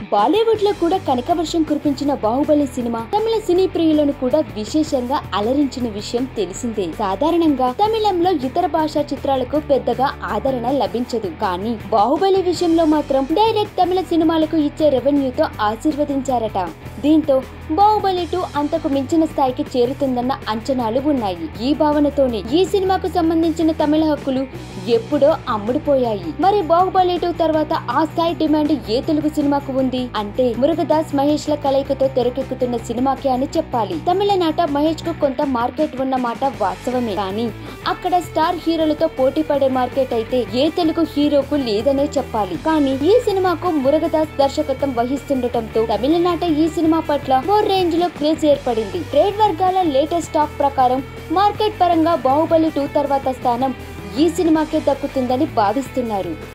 బాలీవుడ్ లో కూడా కనకవర్షం కురిపించిన బాహుబలి సినిమా తమిళ సినీ ప్రియులను కూడా విశేషంగా అలరించిన విషయం తెలిసిందే సాధారణంగా తమిళంలో ఇతర భాషా చిత్రాలకు పెద్దగా ఆదరణ లభించదు కానీ బాహుబలి విషయంలో మాత్రం డైరెక్ట్ తమిళ సినిమాలకు ఇచ్చే రెవెన్యూతో ఆశీర్వదించారట దీంతో బాహుబలి టూ అంతకు మించిన స్థాయికి చేరుతుందన్న అంచనాలు ఉన్నాయి ఈ భావనతోనే ఈ సినిమాకు సంబంధించిన తమిళ హక్కులు ఎప్పుడో అమ్ముడుపోయాయి మరి బాహుబలి టూ తర్వాత ఆ స్థాయి డిమాండ్ ఏ తెలుగు సినిమాకు ఉంది అంటే మురుగదాస్ మహేష్ ల కలయికతో తెరకెక్కుతున్న సినిమాకి అని చెప్పాలి తమిళనాట మహేష్ కు కొంత మార్కెట్ ఉన్న మాట వాస్తవమే కానీ అక్కడ స్టార్ హీరోలతో పోటీ పడే మార్కెట్ అయితే ఏ తెలుగు హీరోకు లేదనే చెప్పాలి కానీ ఈ సినిమాకు మురుగదాస్ దర్శకత్వం వహిస్తుండటంతో తమిళనాట ఈ సినిమా పట్ల ఓ రేంజ్ లో క్రేజ్ ఏర్పడింది ట్రేడ్ వర్గాల లేటెస్ట్ టాక్ ప్రకారం మార్కెట్ పరంగా బాహుబలి టూ తర్వాత స్థానం ఈ సినిమాకే దక్కుతుందని భావిస్తున్నారు